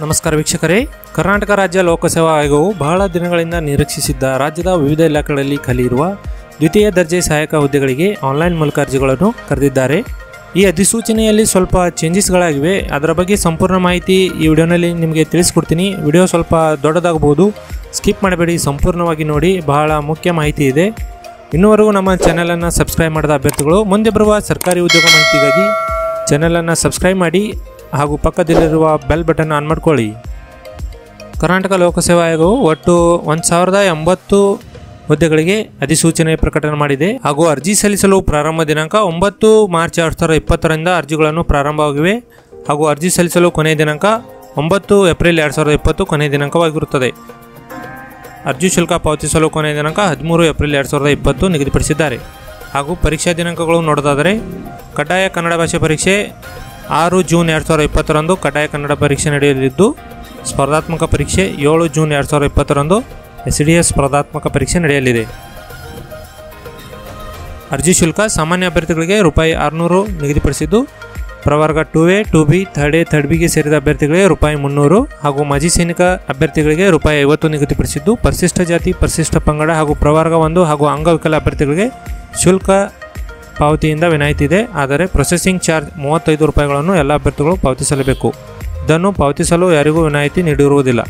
ನಮಸ್ಕಾರ ವೀಕ್ಷಕರೇ ಕರ್ನಾಟಕ ರಾಜ್ಯ ಲೋಕಸೇವಾ ಆಯೋಗವು ಬಹಳ ದಿನಗಳಿಂದ ನಿರೀಕ್ಷಿಸಿದ್ದ ರಾಜ್ಯದ ವಿವಿಧ ಇಲಾಖೆಗಳಲ್ಲಿ ಖಾಲಿಯಿರುವ ದ್ವಿತೀಯ ದರ್ಜೆ ಸಹಾಯಕ ಹುದ್ದೆಗಳಿಗೆ ಆನ್ಲೈನ್ ಮೂಲಕ ಅರ್ಜಿಗಳನ್ನು ಕರೆದಿದ್ದಾರೆ ಈ ಅಧಿಸೂಚನೆಯಲ್ಲಿ ಸ್ವಲ್ಪ ಚೇಂಜಸ್ಗಳಾಗಿವೆ ಅದರ ಬಗ್ಗೆ ಸಂಪೂರ್ಣ ಮಾಹಿತಿ ಈ ವಿಡಿಯೋನಲ್ಲಿ ನಿಮಗೆ ತಿಳಿಸ್ಕೊಡ್ತೀನಿ ವಿಡಿಯೋ ಸ್ವಲ್ಪ ದೊಡ್ಡದಾಗಬಹುದು ಸ್ಕಿಪ್ ಮಾಡಬೇಡಿ ಸಂಪೂರ್ಣವಾಗಿ ನೋಡಿ ಬಹಳ ಮುಖ್ಯ ಮಾಹಿತಿ ಇದೆ ಇನ್ನೂವರೆಗೂ ನಮ್ಮ ಚಾನಲನ್ನು ಸಬ್ಸ್ಕ್ರೈಬ್ ಮಾಡಿದ ಅಭ್ಯರ್ಥಿಗಳು ಮುಂದೆ ಬರುವ ಸರ್ಕಾರಿ ಉದ್ಯೋಗ ಮಾಹಿತಿಗಾಗಿ ಚಾನಲನ್ನು ಸಬ್ಸ್ಕ್ರೈಬ್ ಮಾಡಿ ಹಾಗೂ ಪಕ್ಕದಲ್ಲಿರುವ ಬೆಲ್ ಬಟನ್ ಆನ್ ಮಾಡ್ಕೊಳ್ಳಿ ಕರ್ನಾಟಕ ಲೋಕಸೇವಾ ಆಯೋಗವು ಒಟ್ಟು ಒಂದು ಸಾವಿರದ ಎಂಬತ್ತು ಹುದ್ದೆಗಳಿಗೆ ಅಧಿಸೂಚನೆ ಪ್ರಕಟಣೆ ಮಾಡಿದೆ ಹಾಗೂ ಅರ್ಜಿ ಸಲ್ಲಿಸಲು ಪ್ರಾರಂಭ ದಿನಾಂಕ ಒಂಬತ್ತು ಮಾರ್ಚ್ ಎರಡು ಸಾವಿರದ ಇಪ್ಪತ್ತರಿಂದ ಅರ್ಜಿಗಳನ್ನು ಪ್ರಾರಂಭವಾಗಿವೆ ಹಾಗೂ ಅರ್ಜಿ ಸಲ್ಲಿಸಲು ಕೊನೆಯ ದಿನಾಂಕ ಒಂಬತ್ತು ಏಪ್ರಿಲ್ ಎರಡು ಸಾವಿರದ ಇಪ್ಪತ್ತು ಕೊನೆಯ ದಿನಾಂಕವಾಗಿರುತ್ತದೆ ಅರ್ಜಿ ಶುಲ್ಕ ಪಾವತಿಸಲು ಕೊನೆಯ ದಿನಾಂಕ ಹದಿಮೂರು ಏಪ್ರಿಲ್ ಎರಡು ಸಾವಿರದ ಇಪ್ಪತ್ತು ನಿಗದಿಪಡಿಸಿದ್ದಾರೆ ಹಾಗೂ ಪರೀಕ್ಷಾ ದಿನಾಂಕಗಳು ನೋಡೋದಾದರೆ ಕಡ್ಡಾಯ ಕನ್ನಡ ಭಾಷೆ ಪರೀಕ್ಷೆ ಆರು ಜೂನ್ ಎರಡು ಸಾವಿರದ ಇಪ್ಪತ್ತರಂದು ಕಡ್ಡಾಯ ಕನ್ನಡ ಪರೀಕ್ಷೆ ನಡೆಯಲಿದ್ದು ಸ್ಪರ್ಧಾತ್ಮಕ ಪರೀಕ್ಷೆ ಏಳು ಜೂನ್ ಎರಡು ಸಾವಿರದ ಇಪ್ಪತ್ತರಂದು ಎಸ್ ಡಿ ಎಸ್ ಸ್ಪರ್ಧಾತ್ಮಕ ಪರೀಕ್ಷೆ ನಡೆಯಲಿದೆ ಅರ್ಜಿ ಶುಲ್ಕ ಸಾಮಾನ್ಯ ಅಭ್ಯರ್ಥಿಗಳಿಗೆ ರೂಪಾಯಿ ಆರುನೂರು ನಿಗದಿಪಡಿಸಿದ್ದು ಪ್ರವರ್ಗ two A two B third A third ಬಿಗೆ ಸೇರಿದ ಅಭ್ಯರ್ಥಿಗಳಿಗೆ ರೂಪಾಯಿ ಮುನ್ನೂರು ಹಾಗೂ ಮಾಜಿ ಸೈನಿಕ ಅಭ್ಯರ್ಥಿಗಳಿಗೆ ರೂಪಾಯಿ ಐವತ್ತು ನಿಗದಿಪಡಿಸಿದ್ದು ಪರಿಶಿಷ್ಟ ಜಾತಿ ಪರಿಶಿಷ್ಟ ಪಂಗಡ ಹಾಗೂ ಪ್ರವರ್ಗ ಒಂದು ಹಾಗೂ ಅಂಗವಿಕಲ ಅಭ್ಯರ್ಥಿಗಳಿಗೆ ಶುಲ್ಕ ಪಾವತಿಯಿಂದ ವಿನಾಯಿತಿ ಇದೆ ಆದರೆ ಪ್ರೊಸೆಸಿಂಗ್ ಚಾರ್ಜ್ ಮೂವತ್ತೈದು ರೂಪಾಯಿಗಳನ್ನು ಎಲ್ಲ ಅಭ್ಯರ್ಥಿಗಳು ಪಾವತಿಸಲೇಬೇಕು ಇದನ್ನು ಪಾವತಿಸಲು ಯಾರಿಗೂ ವಿನಾಯಿತಿ ನೀಡಿರುವುದಿಲ್ಲ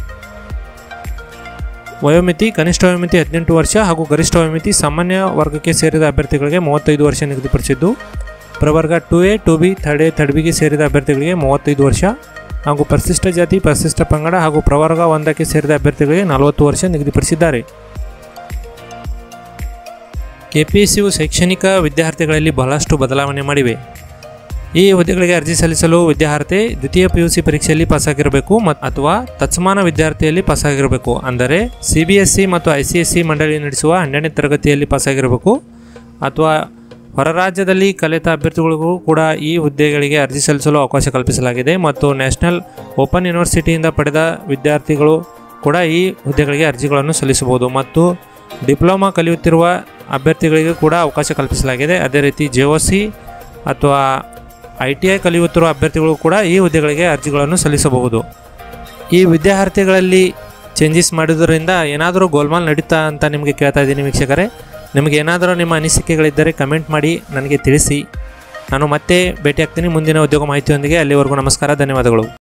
ವಯೋಮಿತಿ ಕನಿಷ್ಠ ವಯೋಮಿತಿ ಹದಿನೆಂಟು ವರ್ಷ ಹಾಗೂ ಗರಿಷ್ಠ ವಯೋಮಿತಿ ಸಾಮಾನ್ಯ ವರ್ಗಕ್ಕೆ ಸೇರಿದ ಅಭ್ಯರ್ಥಿಗಳಿಗೆ ಮೂವತ್ತೈದು ವರ್ಷ ನಿಗದಿಪಡಿಸಿದ್ದು ಪ್ರವರ್ಗ two A two B third A third ಬಿಗೆ ಸೇರಿದ ಅಭ್ಯರ್ಥಿಗಳಿಗೆ ಮೂವತ್ತೈದು ವರ್ಷ ಹಾಗೂ ಪರಿಶಿಷ್ಟ ಜಾತಿ ಪರಿಶಿಷ್ಟ ಪಂಗಡ ಹಾಗೂ ಪ್ರವರ್ಗ ಒಂದಕ್ಕೆ ಸೇರಿದ ಅಭ್ಯರ್ಥಿಗಳಿಗೆ ನಲವತ್ತು ವರ್ಷ ನಿಗದಿಪಡಿಸಿದ್ದಾರೆ ಕೆಪಿಎಸ್ಸಿಯು ಶೈಕ್ಷಣಿಕ ವಿದ್ಯಾರ್ಥಿಗಳಲ್ಲಿ ಬಹಳಷ್ಟು ಬದಲಾವಣೆ ಮಾಡಿವೆ ಈ ಹುದ್ದೆಗಳಿಗೆ ಅರ್ಜಿ ಸಲ್ಲಿಸಲು ವಿದ್ಯಾರ್ಥಿ ದ್ವಿತೀಯ ಪಿ ಯು ಸಿ ಪರೀಕ್ಷೆಯಲ್ಲಿ ಪಾಸಾಗಿರಬೇಕು ಮತ್ತು ಅಥವಾ ತತ್ಸಮಾನ ವಿದ್ಯಾರ್ಥಿಯಲ್ಲಿ ಪಾಸಾಗಿರಬೇಕು ಅಂದರೆ ಸಿ ಬಿ ಎಸ್ ಸಿ ಮತ್ತು ಐ ಸಿ ಎಸ್ ಸಿ ಮಂಡಳಿ ನಡೆಸುವ ಹನ್ನೆರಡನೇ ತರಗತಿಯಲ್ಲಿ ಪಾಸಾಗಿರಬೇಕು ಅಥವಾ ಹೊರ ರಾಜ್ಯದಲ್ಲಿ ಕಲಿತ ಅಭ್ಯರ್ಥಿಗಳಿಗೂ ಕೂಡ ಈ ಹುದ್ದೆಗಳಿಗೆ ಅರ್ಜಿ ಸಲ್ಲಿಸಲು ಅವಕಾಶ ಕಲ್ಪಿಸಲಾಗಿದೆ ಮತ್ತು ನ್ಯಾಷನಲ್ ಓಪನ್ ಯೂನಿವರ್ಸಿಟಿಯಿಂದ ಪಡೆದ ವಿದ್ಯಾರ್ಥಿಗಳು ಕೂಡ ಈ ಹುದ್ದೆಗಳಿಗೆ ಅರ್ಜಿಗಳನ್ನು ಸಲ್ಲಿಸಬಹುದು ಮತ್ತು ಡಿಪ್ಲೊಮಾ ಕಲಿಯುತ್ತಿರುವ ಅಭ್ಯರ್ಥಿಗಳಿಗೆ ಕೂಡ ಅವಕಾಶ ಕಲ್ಪಿಸಲಾಗಿದೆ ಅದೇ ರೀತಿ ಜೆ ಒ ಸಿ ಅಥವಾ ಐ ಟಿ ಐ ಕಲಿಯುತ್ತಿರುವ ಅಭ್ಯರ್ಥಿಗಳು ಕೂಡ ಈ ಹುದ್ದೆಗಳಿಗೆ ಅರ್ಜಿಗಳನ್ನು ಸಲ್ಲಿಸಬಹುದು ಈ ವಿದ್ಯಾರ್ಥಿಗಳಲ್ಲಿ ಚೇಂಜಸ್ ಮಾಡಿದ್ರಿಂದ ಏನಾದರೂ ಗೋಲ್ಮಾಲ್ ನಡೀತಾ ಅಂತ ನಿಮಗೆ ಕೇಳ್ತಾ ಇದ್ದೀನಿ ವೀಕ್ಷಕರೇ ನಿಮಗೆ ಏನಾದರೂ ನಿಮ್ಮ ಅನಿಸಿಕೆಗಳಿದ್ದರೆ ಕಮೆಂಟ್ ಮಾಡಿ ನನಗೆ ತಿಳಿಸಿ ನಾನು ಮತ್ತೆ ಭೇಟಿ ಆಗ್ತೀನಿ ಮುಂದಿನ ಉದ್ಯೋಗ ಮಾಹಿತಿಯೊಂದಿಗೆ ಅಲ್ಲಿವರೆಗೂ ನಮಸ್ಕಾರ ಧನ್ಯವಾದಗಳು